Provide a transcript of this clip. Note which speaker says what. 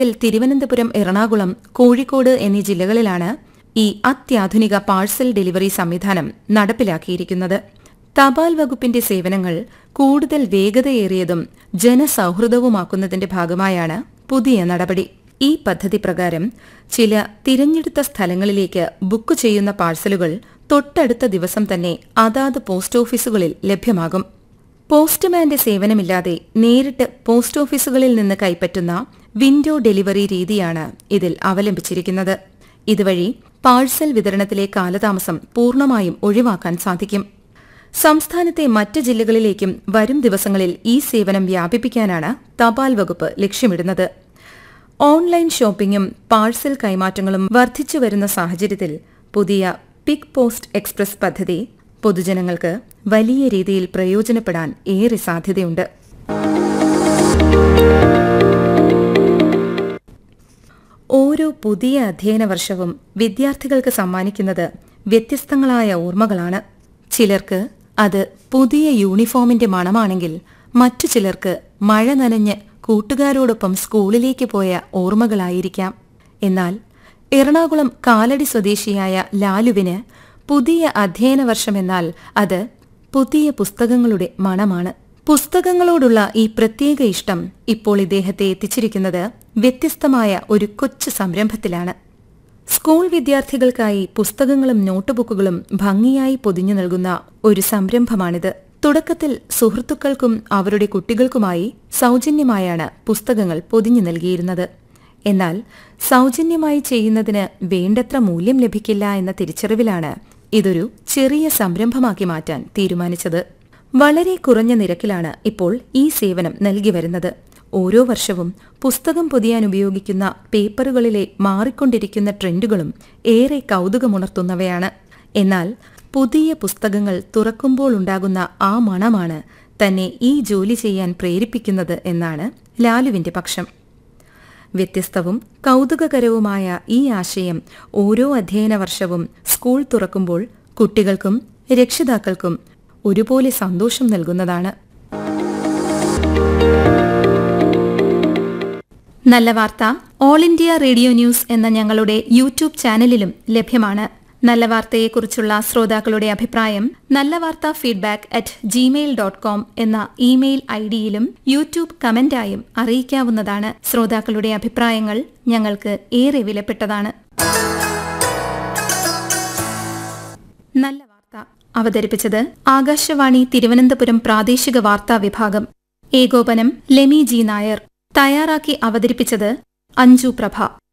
Speaker 1: തിരുവനന്തപുരം എറണാകുളം കോഴിക്കോട് എന്നീ ജില്ലകളിലാണ് ഈ അത്യാധുനിക പാഴ്സൽ ഡെലിവറി സംവിധാനം നടപ്പിലാക്കിയിരിക്കുന്നത് തപാൽ വകുപ്പിന്റെ സേവനങ്ങൾ കൂടുതൽ വേഗതയേറിയതും ജനസൌഹൃദവുമാക്കുന്നതിന്റെ ഭാഗമായാണ് പുതിയ നടപടി ഈ പദ്ധതി പ്രകാരം ചില തിരഞ്ഞെടുത്ത സ്ഥലങ്ങളിലേക്ക് ബുക്ക് ചെയ്യുന്ന പാഴ്സലുകൾ തൊട്ടടുത്ത ദിവസം തന്നെ അതാത് പോസ്റ്റ് ഓഫീസുകളിൽ ലഭ്യമാകും പോസ്റ്റ്മാന്റെ സേവനമില്ലാതെ നേരിട്ട് പോസ്റ്റ് ഓഫീസുകളിൽ നിന്ന് കൈപ്പറ്റുന്ന വിൻഡോ ഡെലിവറി രീതിയാണ് ഇതിൽ അവലംബിച്ചിരിക്കുന്നത് ഇതുവഴി പാഴ്സൽ വിതരണത്തിലെ കാലതാമസം പൂർണ്ണമായും ഒഴിവാക്കാൻ സാധിക്കും സംസ്ഥാനത്തെ മറ്റ് ജില്ലകളിലേക്കും വരും ദിവസങ്ങളിൽ ഈ സേവനം വ്യാപിപ്പിക്കാനാണ് തപാൽ വകുപ്പ് ലക്ഷ്യമിടുന്നത് ഓൺലൈൻ ഷോപ്പിംഗും പാഴ്സൽ കൈമാറ്റങ്ങളും വർദ്ധിച്ചു വരുന്ന സാഹചര്യത്തിൽ പുതിയ പിക് പോസ്റ്റ് എക്സ്പ്രസ് പദ്ധതി പൊതുജനങ്ങൾക്ക് വലിയ രീതിയിൽ പ്രയോജനപ്പെടാൻ ഏറെ സാധ്യതയുണ്ട് ഓരോ പുതിയ അധ്യയന വർഷവും വിദ്യാർത്ഥികൾക്ക് സമ്മാനിക്കുന്നത് വ്യത്യസ്തങ്ങളായ ഓർമ്മകളാണ് ചിലർക്ക് അത് പുതിയ യൂണിഫോമിന്റെ മണമാണെങ്കിൽ മറ്റു ചിലർക്ക് മഴ നനഞ്ഞ് കൂട്ടുകാരോടൊപ്പം സ്കൂളിലേക്ക് പോയ ഓർമ്മകളായിരിക്കാം എന്നാൽ എറണാകുളം കാലടി സ്വദേശിയായ ലാലുവിന് പുതിയ അധ്യയന വർഷമെന്നാൽ അത് പുതിയ പുസ്തകങ്ങളുടെ മണമാണ് പുസ്തകങ്ങളോടുള്ള ഈ പ്രത്യേക ഇഷ്ടം ഇപ്പോൾ ഇദ്ദേഹത്തെ എത്തിച്ചിരിക്കുന്നത് വ്യത്യസ്തമായ ഒരു കൊച്ചു സംരംഭത്തിലാണ് സ്കൂൾ വിദ്യാർത്ഥികൾക്കായി പുസ്തകങ്ങളും നോട്ടുബുക്കുകളും ഭംഗിയായി പൊതിഞ്ഞു നൽകുന്ന ഒരു സംരംഭമാണിത് തുടക്കത്തിൽ സുഹൃത്തുക്കൾക്കും അവരുടെ കുട്ടികൾക്കുമായി സൗജന്യമായാണ് പുസ്തകങ്ങൾ പൊതിഞ്ഞു നൽകിയിരുന്നത് എന്നാൽ സൗജന്യമായി ചെയ്യുന്നതിന് വേണ്ടത്ര മൂല്യം ലഭിക്കില്ല എന്ന തിരിച്ചറിവിലാണ് ഇതൊരു ചെറിയ സംരംഭമാക്കി മാറ്റാൻ തീരുമാനിച്ചത് വളരെ കുറഞ്ഞ നിരക്കിലാണ് ഇപ്പോൾ ഈ സേവനം നൽകി വരുന്നത് ഓരോ വർഷവും പുസ്തകം പൊതിയാൻ ഉപയോഗിക്കുന്ന പേപ്പറുകളിലെ മാറിക്കൊണ്ടിരിക്കുന്ന ട്രെൻഡുകളും ഏറെ കൗതുകമുണർത്തുന്നവയാണ് എന്നാൽ പുതിയ പുസ്തകങ്ങൾ തുറക്കുമ്പോൾ ഉണ്ടാകുന്ന ആ മണമാണ് തന്നെ ഈ ജോലി ചെയ്യാൻ പ്രേരിപ്പിക്കുന്നത് എന്നാണ് ലാലുവിന്റെ പക്ഷം വ്യത്യസ്തവും കൗതുകകരവുമായ ഈ ആശയം ഓരോ അധ്യയന വർഷവും സ്കൂൾ തുറക്കുമ്പോൾ കുട്ടികൾക്കും രക്ഷിതാക്കൾക്കും ഒരുപോലെ സന്തോഷം നൽകുന്നതാണ് നല്ല വാർത്ത ഓൾ ഇന്ത്യ റേഡിയോ ന്യൂസ് എന്ന ഞങ്ങളുടെ യൂട്യൂബ് ചാനലിലും ലഭ്യമാണ് നല്ല വാർത്തയെക്കുറിച്ചുള്ള ശ്രോതാക്കളുടെ അഭിപ്രായം നല്ല വാർത്ത feedback at gmail dot com എന്ന ഇമെയിൽ ഐ ഡിയിലും യൂട്യൂബ് കമന്റായും അറിയിക്കാവുന്നതാണ് ശ്രോതാക്കളുടെ അഭിപ്രായങ്ങൾ ഞങ്ങൾക്ക് ഏറെ വിലപ്പെട്ടതാണ് നല്ല വാർത്ത അവതരിപ്പിച്ചത് ആകാശവാണി തിരുവനന്തപുരം പ്രാദേശിക വാർത്താ വിഭാഗം ഏകോപനം ലെമി ജി നായർ തയ്യാറാക്കി അവതരിപ്പിച്ചത് അഞ്ജു പ്രഭ